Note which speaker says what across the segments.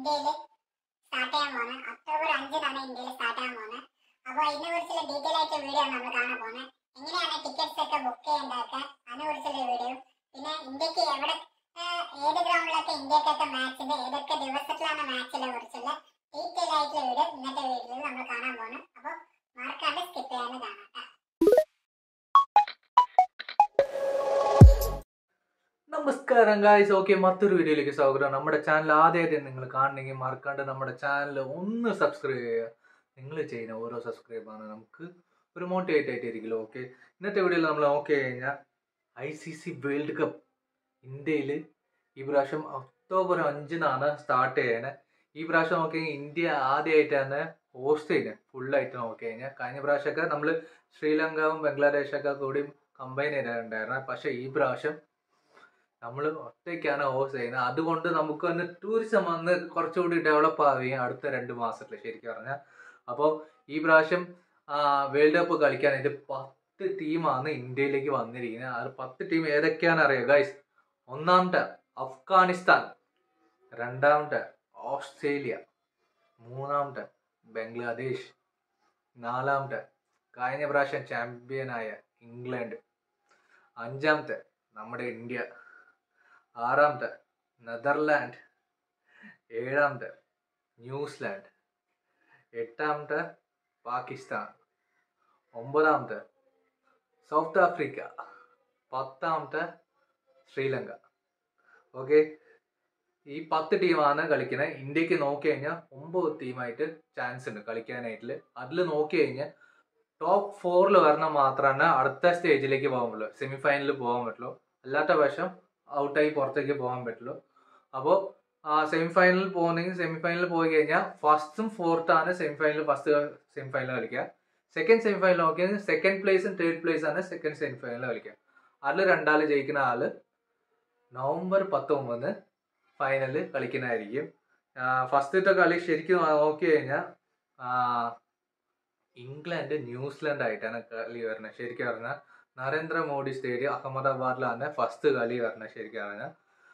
Speaker 1: ഇന്ത്യയിൽ സ്റ്റാർട്ട് ചെയ്യാൻ പോകുന്നത് ഒക്ടോബർ അഞ്ചിനാണ് ഇന്ത്യയിൽ സ്റ്റാർട്ട് ചെയ്യാൻ പോകുന്നത് അപ്പോൾ ഇതിനെ കുറിച്ചുള്ള ഡീറ്റെയിൽ ആയിട്ട് വീഡിയോ ആണ് നമ്മൾ കാണാൻ പോകുന്നത് എങ്ങനെയാണ് ടിക്കറ്റ്സ് ഒക്കെ ബുക്ക് ചെയ്യേണ്ടതൊക്കെ അതിനെ കുറിച്ചുള്ള വീഡിയോ പിന്നെ ഇന്ത്യക്ക് എവിടെ ആഹ് ഏത് ഗ്രൗണ്ടിലൊക്കെ ഇന്ത്യക്കൊക്കെ മാച്ച് ഉണ്ട് ഏതൊക്കെ ദിവസത്തിലാണ് മാച്ചിനെ കുറിച്ചുള്ള ഡീറ്റെയിൽ ആയിട്ടുള്ള വീഡിയോ ഇന്നത്തെ വീഡിയോയിൽ നമ്മൾ കാണാൻ പോകുന്നത് അപ്പോൾ മറക്കാണ്ട് സ്കിപ്പ് ചെയ്യാതെ കാണാം ട്ടാ.
Speaker 2: നമസ്കാരം ഗായ്സ് ഓക്കെ മറ്റൊരു വീഡിയോയിലേക്ക് സ്വാഗതം നമ്മുടെ ചാനൽ ആദ്യമായിട്ട് നിങ്ങൾ കാണണമെങ്കിൽ മറക്കാണ്ട് നമ്മുടെ ചാനൽ ഒന്ന് സബ്സ്ക്രൈബ് ചെയ്യുക നിങ്ങൾ ചെയ്യുന്ന ഓരോ സബ്സ്ക്രൈബാണ് നമുക്ക് ഒരു മോട്ടിവേറ്റ് ആയിട്ടിരിക്കുമല്ലോ ഓക്കെ ഇന്നത്തെ വീഡിയോയിൽ നമ്മൾ നോക്കി കഴിഞ്ഞാൽ I C C world cup ഇന്ത്യയിൽ ഈ പ്രാവശ്യം ഒക്ടോബർ അഞ്ചിനാണ് സ്റ്റാർട്ട് ചെയ്യുന്നത് ഈ പ്രാവശ്യം നോക്കി കഴിഞ്ഞാൽ ഇന്ത്യ ആദ്യമായിട്ടാണ് ഹോസ്റ്റ് ചെയ്യുന്നത് ഫുള്ളായിട്ട് നോക്കി കഴിഞ്ഞാൽ കഴിഞ്ഞ പ്രാവശ്യമൊക്കെ നമ്മൾ ശ്രീലങ്കവും ബംഗ്ലാദേശൊക്കെ കൂടി കമ്പൈൻ ചെയ്തിട്ടുണ്ടായിരുന്നു പക്ഷേ ഈ പ്രാവശ്യം നമ്മൾ ഒറ്റയ്ക്കാണ് ഹോസ്റ്റ് ചെയ്യുന്നത് അതുകൊണ്ട് നമുക്ക് വന്ന് ടൂറിസം വന്ന് കുറച്ചുകൂടി ഡെവലപ്പ് ആവുകയും അടുത്ത രണ്ട് മാസത്തിൽ ശരിക്കും പറഞ്ഞാൽ അപ്പോൾ ഈ പ്രാവശ്യം വേൾഡ് കപ്പ് കളിക്കാനായിട്ട് പത്ത് ടീമാണ് ഇന്ത്യയിലേക്ക് വന്നിരിക്കുന്നത് അത് പത്ത് ടീം ഏതൊക്കെയാണെന്ന് അറിയാം ഗൈസ് ഒന്നാമത്തെ അഫ്ഗാനിസ്ഥാൻ രണ്ടാമത്തെ ഓസ്ട്രേലിയ മൂന്നാമത്തെ ബംഗ്ലാദേശ് നാലാമത്തെ കഴിഞ്ഞ പ്രാവശ്യം ചാമ്പ്യനായ ഇംഗ്ലണ്ട് അഞ്ചാമത്തെ നമ്മുടെ ഇന്ത്യ ആറാമത്തെ നെതർലാൻഡ് ഏഴാമത്തെ ന്യൂസിലാൻഡ് എട്ടാമത്തെ പാകിസ്ഥാൻ ഒമ്പതാമത്തെ സൗത്ത് ആഫ്രിക്ക പത്താമത്തെ ശ്രീലങ്ക ഓക്കെ ഈ പത്ത് ടീമാണ് കളിക്കുന്നത് ഇന്ത്യക്ക് നോക്കി കഴിഞ്ഞാൽ ഒമ്പത് ടീമായിട്ട് ചാൻസ് ഉണ്ട് കളിക്കാനായിട്ട് അതിൽ നോക്കി കഴിഞ്ഞാൽ ടോപ്പ് ഫോറിൽ വരണം മാത്രമാണ് അടുത്ത സ്റ്റേജിലേക്ക് പോകാൻ പറ്റുള്ളൂ സെമി ഫൈനലിൽ പോകാൻ പറ്റുള്ളൂ അല്ലാത്ത പക്ഷം ഔട്ടായി പുറത്തേക്ക് പോകാൻ പറ്റുള്ളൂ അപ്പോൾ സെമി ഫൈനലിൽ പോകുന്നെങ്കിൽ സെമി ഫൈനലിൽ പോയി കഴിഞ്ഞാൽ ഫസ്റ്റും ഫോർത്താണ് semi final first semi final കളിക്കുക സെക്കൻഡ് സെമി ഫൈനൽ നോക്കിയാൽ സെക്കൻഡ് പ്ലേസും തേർഡ് പ്ലേസ് ആണ് സെക്കൻഡ് സെമി ഫൈനൽ കളിക്കുക അതിൽ രണ്ടാൾ ജയിക്കുന്ന ആള് നവംബർ പത്തൊമ്പതിന് ഫൈനല് കളിക്കുന്നതായിരിക്കും ഫസ്റ്റത്തെ കളി ശരിക്കും നോക്കി കഴിഞ്ഞാൽ ഇംഗ്ലണ്ട് ന്യൂസിലാൻഡ് ആയിട്ടാണ് കളി വരുന്നത് ശരിക്കും പറഞ്ഞാൽ നരേന്ദ്രമോദി സ്റ്റേഡിയം അഹമ്മദാബാദിലാണ് ഫസ്റ്റ് കളി വരുന്നത് ശരിക്കും പറഞ്ഞാൽ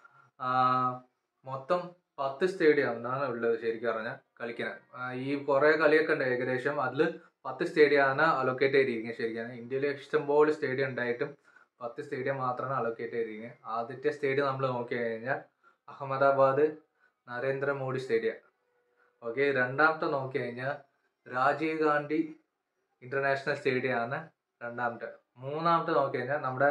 Speaker 2: മൊത്തം പത്ത് സ്റ്റേഡിയം എന്നാണ് ഉള്ളത് ശരിക്കും പറഞ്ഞാൽ കളിക്കാൻ ഈ കുറേ കളിയൊക്കെ ഉണ്ട് ഏകദേശം അതിൽ പത്ത് സ്റ്റേഡിയമാണ് അലൊക്കേറ്റ് ചെയ്തിരിക്കുന്നത് ശരിക്കും ഇന്ത്യയിൽ ഇഷ്ടംപോലെ സ്റ്റേഡിയം ഉണ്ടായിട്ടും പത്ത് സ്റ്റേഡിയം മാത്രമാണ് അലൊക്കേറ്റ് ചെയ്തിരിക്കുന്നത് ആദ്യത്തെ സ്റ്റേഡിയം നമ്മൾ നോക്കി കഴിഞ്ഞാൽ അഹമ്മദാബാദ് നരേന്ദ്രമോദി സ്റ്റേഡിയം ഓക്കെ രണ്ടാമത്തെ നോക്കി കഴിഞ്ഞാൽ രാജീവ് ഗാന്ധി ഇന്റർനാഷണൽ സ്റ്റേഡിയം ആണ് രണ്ടാമത്തെ മൂന്നാമത്തെ നോക്കി കഴിഞ്ഞാൽ നമ്മുടെ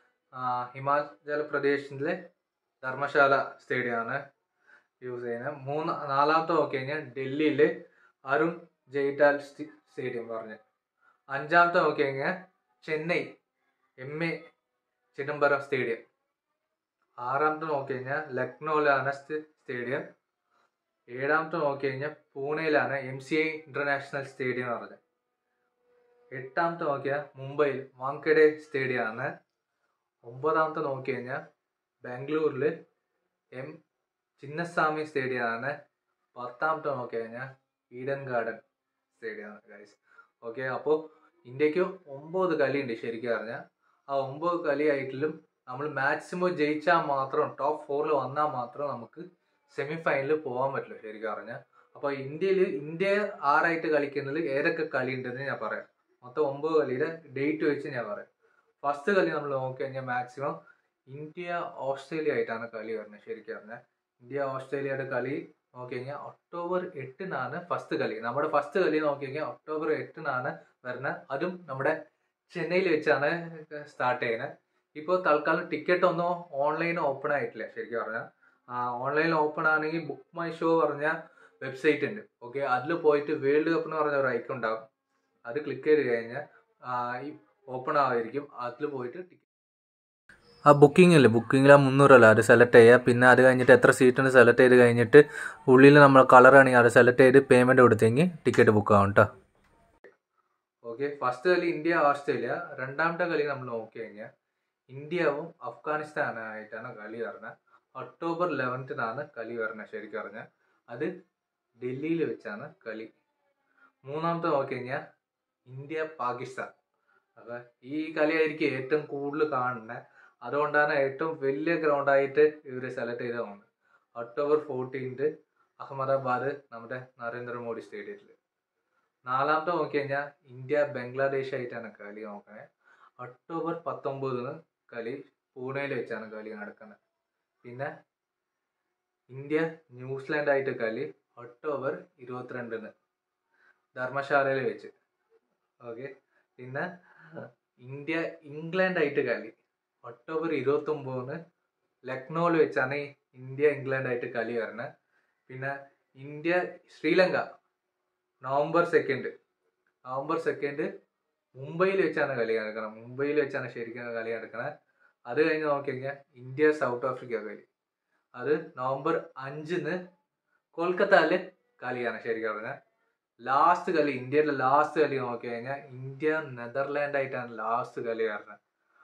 Speaker 2: ഹിമാചൽ പ്രദേശിലെ ധർമ്മശാല സ്റ്റേഡിയം ആണ് യൂസ് ചെയ്യുന്നത് മൂന്ന് നാലാമത്തെ നോക്കി കഴിഞ്ഞാൽ ഡൽഹിയിലെ അരുൺ ജയ്റ്റാൽ സ്റ്റേഡിയം പറഞ്ഞ് അഞ്ചാമത്തെ നോക്കി കഴിഞ്ഞാൽ Chennai M A Chidambaram stadium ആറാമത്തെ നോക്കി കഴിഞ്ഞാൽ ലക്നൗവിലാണ് സ്റ്റേഡിയം ഏഴാമത്തെ നോക്കി കഴിഞ്ഞാൽ പൂനെയിലാണ് M C I international stadium എന്ന് പറഞ്ഞത് എട്ടാമത്തെ നോക്കിയാൽ മുംബൈയിൽ വാങ്കഡെ സ്റ്റേഡിയം ആണ് ഒമ്പതാമത്തെ നോക്കി കഴിഞ്ഞാൽ ബാംഗ്ലൂരിൽ എം ചിന്നസ്വാമി സ്റ്റേഡിയം ആണ് പത്താമത്തെ നോക്കി കഴിഞ്ഞാൽ ഈഡൻ ഗാർഡൻ സ്റ്റേഡിയം ആണ് ഗൈസ് ഓക്കെ അപ്പോൾ ഇന്ത്യക്ക് ഒമ്പത് കളിയുണ്ട് ശരിക്കും പറഞ്ഞാൽ ആ ഒമ്പത് കളിയായിട്ടും നമ്മൾ മാക്സിമം ജയിച്ചാൽ മാത്രം ടോപ്പ് ഫോറിൽ വന്നാൽ മാത്രം നമുക്ക് സെമി ഫൈനലിൽ പോകാൻ പറ്റില്ല ശരിക്കും പറഞ്ഞാൽ അപ്പോൾ ഇന്ത്യയിൽ ഇന്ത്യ ആറായിട്ട് കളിക്കുന്നതിൽ ഏതൊക്കെ കളി ഉണ്ടെന്ന് ഞാൻ പറയാം മൊത്തം ഒമ്പത് കളിയുടെ ഡേറ്റ് വെച്ച് ഞാൻ പറയാം ഫസ്റ്റ് കളി നമ്മൾ നോക്കി കഴിഞ്ഞാൽ മാക്സിമം ഇന്ത്യ ഓസ്ട്രേലിയ ആയിട്ടാണ് കളി വരുന്നത് ശരിക്കും പറഞ്ഞാൽ ഇന്ത്യ ഓസ്ട്രേലിയയുടെ കളി നോക്കി കഴിഞ്ഞാൽ ഒക്ടോബർ എട്ടിനാണ് ഫസ്റ്റ് കളി നമ്മുടെ ഫസ്റ്റ് കളി നോക്കി കഴിഞ്ഞാൽ ഒക്ടോബർ എട്ടിനാണ് വരുന്നത് അതും നമ്മുടെ ചെന്നൈയിൽ വെച്ചാണ് സ്റ്റാർട്ട് ചെയ്യുന്നത് ഇപ്പോൾ തൽക്കാലം ടിക്കറ്റ് ഒന്നും ഓൺലൈൻ ഓപ്പൺ ആയിട്ടില്ല ശരിക്കും പറഞ്ഞാൽ ഓൺലൈനിൽ ഓപ്പൺ ആണെങ്കിൽ ബുക്ക് മൈ ഷോ പറഞ്ഞ വെബ്സൈറ്റ് ഉണ്ട് ഓക്കെ അതിൽ പോയിട്ട് വേൾഡ് കപ്പ് എന്ന് പറഞ്ഞ ഒരു ഐക്കൺ ഉണ്ടാകും അത് ക്ലിക്ക് ചെയ്ത് കഴിഞ്ഞാൽ ഈ ഓപ്പൺ ആവായിരിക്കും അതിൽ പോയിട്ട് ടിക്കറ്റ് ആ ബുക്കിംഗ് അല്ലേ ബുക്കിങ്ങിൽ ആ മുന്നൂറല്ല അത് സെലക്ട് ചെയ്യുക പിന്നെ അത് കഴിഞ്ഞിട്ട് എത്ര സീറ്റ് ഉണ്ട് സെലക്ട് ചെയ്ത് കഴിഞ്ഞിട്ട് ഉള്ളിൽ നമ്മൾ കളറാണെങ്കിൽ അത് സെലക്ട് ചെയ്ത് പേയ്മെൻറ്റ് കൊടുത്തെങ്കിൽ ടിക്കറ്റ് ബുക്ക് ആവും കേട്ടോ ഓക്കെ ഫസ്റ്റ് കളി ഇന്ത്യ ഓസ്ട്രേലിയ രണ്ടാമത്തെ കളി നമ്മൾ നോക്കി കഴിഞ്ഞാൽ ഇന്ത്യവും അഫ്ഗാനിസ്ഥാനായിട്ടാണ് കളി വരുന്നത് ഒക്ടോബർ ലെവൻത്തിനാണ് കളി വരുന്നത് ശരിക്കും പറഞ്ഞാൽ അത് ഡൽഹിയിൽ വെച്ചാണ് കളി മൂന്നാമത്തെ നോക്കി കഴിഞ്ഞാൽ ഇന്ത്യ പാകിസ്ഥാൻ അപ്പൊ ഈ കളിയായിരിക്കും ഏറ്റവും കൂടുതൽ കാണുന്നത് അതുകൊണ്ടാണ് ഏറ്റവും വലിയ ഗ്രൗണ്ടായിട്ട് ഇവർ സെലക്ട് ചെയ്ത് പോകുന്നത് ഒക്ടോബർ ഫോർട്ടീൻത്ത് അഹമ്മദാബാദ് നമ്മുടെ നരേന്ദ്രമോദി സ്റ്റേഡിയത്തിൽ നാലാമത്തെ നോക്കി കഴിഞ്ഞാൽ ഇന്ത്യ ബംഗ്ലാദേശ് ആയിട്ടാണ് കളി നോക്കണേ ഒക്ടോബർ പത്തൊമ്പതിന് കളി പൂനെയിൽ വെച്ചാണ് കളി നടക്കുന്നത് പിന്നെ ഇന്ത്യ ന്യൂസിലാൻഡ് ആയിട്ട് കളി ഒക്ടോബർ ഇരുപത്തിരണ്ടിന് ധർമ്മശാലയിൽ വെച്ച് ഓക്കെ പിന്നെ ഇന്ത്യ ഇംഗ്ലണ്ട് ആയിട്ട് കളി ഒക്ടോബർ ഇരുപത്തി ഒമ്പതിന് ലക്നൗവിൽ വെച്ചാണ് ഈ ഇന്ത്യ ഇംഗ്ലണ്ട് ആയിട്ട് കളി വരുന്നത് പിന്നെ India Sri Lanka November second November second മുംബൈയിൽ വെച്ചാണ് കളി നടക്കുന്നത് മുംബൈയിൽ വെച്ചാണ് ശരിക്കും കളി നടക്കുന്നത് അത് കഴിഞ്ഞ് നോക്കി കഴിഞ്ഞാൽ ഇന്ത്യ സൗത്ത് ആഫ്രിക്ക കളി അത് നവംബർ അഞ്ചിന് കൊൽക്കത്തയിൽ കളിയാണ് ശരിക്കും പറഞ്ഞാൽ ലാസ്റ്റ് കളി ഇന്ത്യയുടെ ലാസ്റ്റ് കളി നോക്കി കഴിഞ്ഞാൽ ഇന്ത്യ നെതർലാൻഡ് ആയിട്ടാണ് ലാസ്റ്റ് കളി വരുന്നത്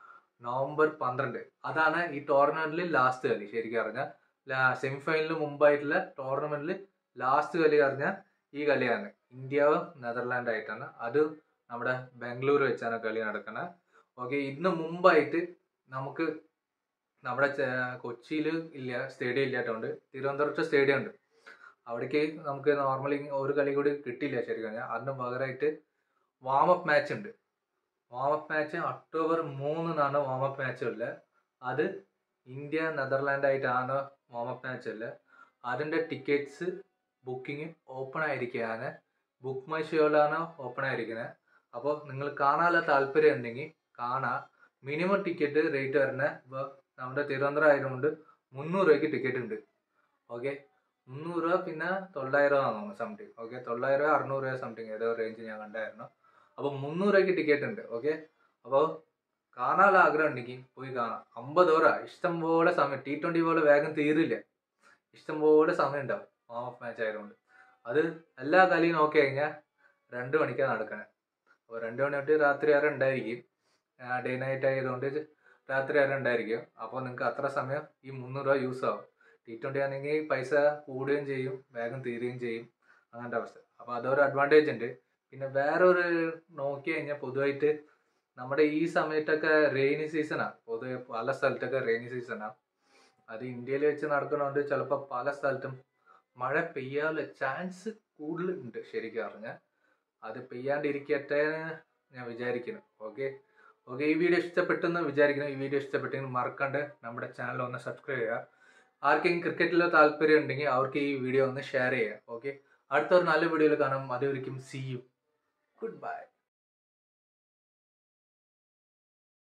Speaker 2: നവംബർ പന്ത്രണ്ട് അതാണ് ഈ ടൂർണമെന്റിൽ ലാസ്റ്റ് കളി ശരിക്കും പറഞ്ഞാൽ സെമി ഫൈനലിന് മുമ്പായിട്ടുള്ള ടൂർണമെന്റിൽ ലാസ്റ്റ് കളി പറഞ്ഞാൽ ഈ കളിയാണ് ഇന്ത്യ നെതർലാൻഡ് ആയിട്ടാണ് അത് നമ്മുടെ ബാംഗ്ലൂർ വെച്ചാണ് കളി നടക്കുന്നത് ഓക്കെ ഇതിന് മുമ്പായിട്ട് നമുക്ക് നമ്മുടെ കൊച്ചിയിൽ ഇല്ല സ്റ്റേഡിയം ഇല്ലാത്തതുകൊണ്ട് തിരുവനന്തപുരത്ത് സ്റ്റേഡിയം ഉണ്ട് അവിടേക്ക് നമുക്ക് നോർമലി ഒരു കളി കൂടി കിട്ടില്ല ശരിക്കും പറഞ്ഞാൽ അതിന് പകരമായിട്ട് വാമപ്പ് മാച്ച് ഉണ്ട് വാമപ്പ് മാച്ച് ഒക്ടോബർ മൂന്നിനാണ് വാമപ്പ് മാച്ച് ഉള്ളത് അത് ഇന്ത്യ നെതർലാൻഡ് ആയിട്ടാണ് വാമപ്പ് മാച്ച് ഉള്ളത് അതിൻ്റെ ടിക്കറ്റ്സ് ബുക്കിംഗ് ഓപ്പൺ ആയിരിക്കുകയാണ് ബുക്ക് മൈ ഷോയിലാണ് ഓപ്പൺ ആയിരിക്കുന്നത് അപ്പോൾ നിങ്ങൾ കാണാനുള്ള താല്പര്യം ഉണ്ടെങ്കിൽ കാണാം മിനിമം ടിക്കറ്റ് റേറ്റ് വരുന്നത് ഇപ്പോൾ നമ്മുടെ തിരുവനന്തപുരം ആയതുകൊണ്ട് മുന്നൂറ് രൂപയ്ക്ക് ടിക്കറ്റ് ഉണ്ട് ഓക്കെ മുന്നൂറ് രൂപ പിന്നെ തൊള്ളായിരം ആണെന്ന് തോന്നുന്നു സംതിങ് ഓക്കെ തൊള്ളായിരം രൂപ അറുന്നൂറ് രൂപ സംതിങ് ഏതോ റേഞ്ച് ഞാൻ കണ്ടായിരുന്നു അപ്പോൾ മുന്നൂറ് രൂപയ്ക്ക് ടിക്കറ്റ് ഉണ്ട് ഓക്കെ അപ്പോൾ കാണാനുള്ള ആഗ്രഹം ഉണ്ടെങ്കിൽ പോയി കാണാം അമ്പത് ഓവറാ ഇഷ്ടം പോലെ സമയം ടി ട്വൻ്റി പോലെ വേഗം തീരില്ല ഇഷ്ടം പോലെ സമയം ഉണ്ടാവും വാം ഓഫ് മാച്ച് ആയതുകൊണ്ട് അത് എല്ലാ കളിയും നോക്കി കഴിഞ്ഞാൽ രണ്ട് മണിക്കാണ് നടക്കണേ അപ്പോൾ രണ്ട് മണി തൊട്ട് രാത്രി വരെ ഉണ്ടായിരിക്കും ഡേ നൈറ്റ് ആയതുകൊണ്ട് രാത്രി വരെ ഉണ്ടായിരിക്കും അപ്പോൾ നിങ്ങൾക്ക് അത്ര സമയം ഈ മുന്നൂറ് രൂപ യൂസ് ആവും ടി ട്വൻ്റി ആണെങ്കിൽ പൈസ കൂടുകയും ചെയ്യും വേഗം തീരുകയും ചെയ്യും അങ്ങനത്തെ അവസ്ഥ അപ്പോൾ അതൊരു അഡ്വാൻറ്റേജ് ഉണ്ട് പിന്നെ വേറൊരു നോക്കി കഴിഞ്ഞാൽ പൊതുവായിട്ട് നമ്മുടെ ഈ സമയത്തൊക്കെ റെയിനി സീസണാണ് പൊതുവെ പല സ്ഥലത്തൊക്കെ റെയിനി സീസണാണ് അത് ഇന്ത്യയിൽ വെച്ച് നടക്കുന്നതുകൊണ്ട് ചിലപ്പോൾ പല സ്ഥലത്തും മഴ പെയ്യാനുള്ള ചാൻസ് കൂടുതലുണ്ട് ശരിക്കും പറഞ്ഞാൽ അത് പെയ്യാണ്ടിരിക്കട്ടെ എന്ന് ഞാൻ വിചാരിക്കുന്നു ഓക്കെ ഓക്കെ ഈ വീഡിയോ ഇഷ്ടപ്പെട്ടെന്ന് വിചാരിക്കുന്നു ഈ വീഡിയോ ഇഷ്ടപ്പെട്ടെങ്കിൽ മറക്കാണ്ട് നമ്മുടെ ചാനൽ ഒന്ന് സബ്സ്ക്രൈബ് ചെയ്യുക ആർക്കെങ്കിലും ക്രിക്കറ്റിൽ താല്പര്യം ഉണ്ടെങ്കിൽ അവർക്ക് ഈ വീഡിയോ ഒന്ന് ഷെയർ ചെയ്യുക ഓക്കെ അടുത്തൊരു നല്ല വീഡിയോയിൽ കാണാം അതുവരെയും സി യു ഗുഡ് ബൈ